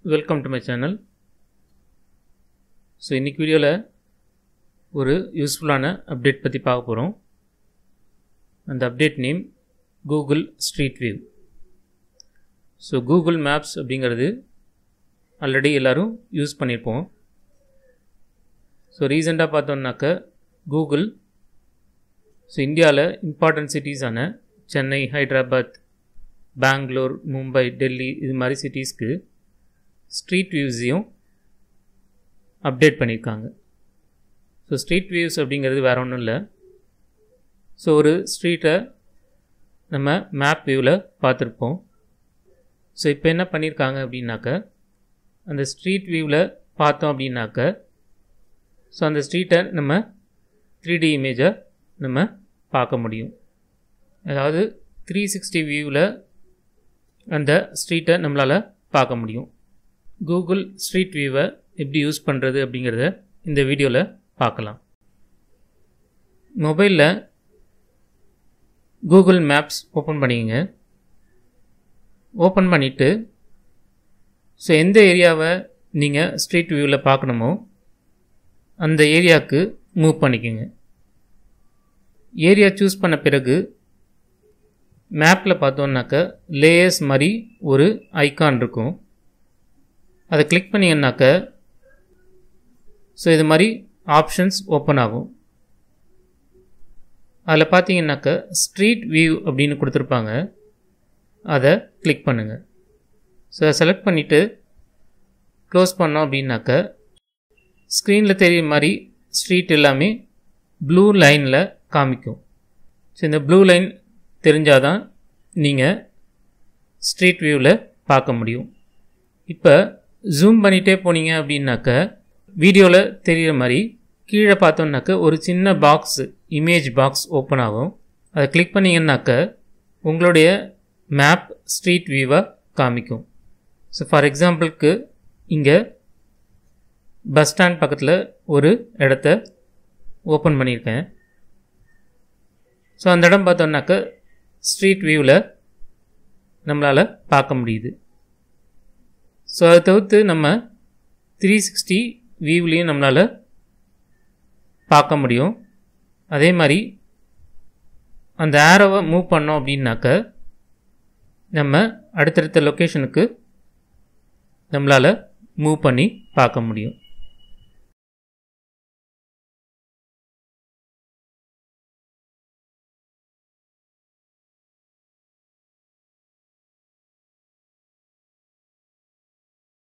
welcome to my channel so இன்றைக்கி வீடியோவில் ஒரு யூஸ்ஃபுல்லான அப்டேட் பற்றி பார்க்க போகிறோம் அந்த update name Google street view so Google maps அப்படிங்கிறது ஆல்ரெடி எல்லோரும் யூஸ் பண்ணியிருப்போம் ஸோ ரீசெண்டாக பார்த்தோம்னாக்க கூகுள் ஸோ இந்தியாவில் இம்பார்ட்டன்ட் சிட்டிஸான சென்னை ஹைதராபாத் பெங்களூர் மும்பை டெல்லி இது மாதிரி சிட்டிஸ்க்கு ஸ்ட்ரீட் வியூஸையும் அப்டேட் பண்ணியிருக்காங்க ஸோ ஸ்ட்ரீட் வியூஸ் அப்படிங்கிறது வேறு ஒன்றும் இல்லை ஸோ ஒரு ஸ்ட்ரீட்டை நம்ம மேப் வியூவில் பார்த்துருப்போம் ஸோ இப்போ என்ன பண்ணியிருக்காங்க அப்படின்னாக்க அந்த ஸ்ட்ரீட் வியூவில் பார்த்தோம் அப்படின்னாக்க ஸோ அந்த ஸ்ட்ரீட்டை நம்ம த்ரீ டி இமேஜை நம்ம பார்க்க முடியும் அதாவது த்ரீ சிக்ஸ்டி வியூவில் அந்த ஸ்ட்ரீட்டை நம்மளால் பார்க்க முடியும் கூகுள் ஸ்ட்ரீட் வியூவை எப்படி யூஸ் பண்ணுறது அப்படிங்கிறத இந்த வீடியோவில் பார்க்கலாம் மொபைலில் கூகுள் மேப்ஸ் ஓப்பன் பண்ணிக்கங்க ஓப்பன் பண்ணிவிட்டு ஸோ எந்த ஏரியாவை நீங்கள் ஸ்ட்ரீட் வியூவில் பார்க்கணுமோ அந்த ஏரியாவுக்கு மூவ் பண்ணிக்கோங்க ஏரியா சூஸ் பண்ண பிறகு மேப்பில் பார்த்தோன்னாக்க லேயர்ஸ் மாதிரி ஒரு ஐக்கான் இருக்கும் அதை கிளிக் பண்ணிங்கன்னாக்க ஸோ இது மாதிரி ஆப்ஷன்ஸ் ஓப்பன் ஆகும் அதில் பார்த்தீங்கன்னாக்க ஸ்ட்ரீட் வியூ அப்படின்னு கொடுத்துருப்பாங்க அதை கிளிக் பண்ணுங்கள் ஸோ அதை செலக்ட் பண்ணிவிட்டு க்ளோஸ் பண்ணோம் அப்படின்னாக்க ஸ்க்ரீனில் தெரியுற மாதிரி ஸ்ட்ரீட் எல்லாமே ப்ளூ லைனில் காமிக்கும் ஸோ இந்த ப்ளூ லைன் தெரிஞ்சால் தான் நீங்கள் ஸ்ட்ரீட் வியூவில் பார்க்க முடியும் இப்போ ஜூம் பண்ணிகிட்டே போனீங்க அப்படின்னாக்க வீடியோவில் தெரிகிற மாதிரி கீழே பார்த்தோன்னாக்க ஒரு சின்ன பாக்ஸ் இமேஜ் பாக்ஸ் ஓப்பன் ஆகும் அதை கிளிக் பண்ணிங்கன்னாக்க உங்களுடைய மேப் ஸ்ட்ரீட் வியூவை காமிக்கும் ஸோ ஃபார் எக்ஸாம்பிளுக்கு இங்கே பஸ் ஸ்டாண்ட் பக்கத்தில் ஒரு இடத்த ஓப்பன் பண்ணியிருக்கேன் ஸோ அந்த இடம் பார்த்தோன்னாக்க ஸ்ட்ரீட் வியூவில் நம்மளால் பார்க்க முடியுது ஸோ அதை தவிர்த்து நம்ம த்ரீ சிக்ஸ்டி வியூவிலையும் நம்மளால் பார்க்க முடியும் அதே மாதிரி அந்த ஆரோவை மூவ் பண்ணோம் அப்படின்னாக்க நம்ம அடுத்தடுத்த லொக்கேஷனுக்கு நம்மளால் மூவ் பண்ணி பார்க்க முடியும்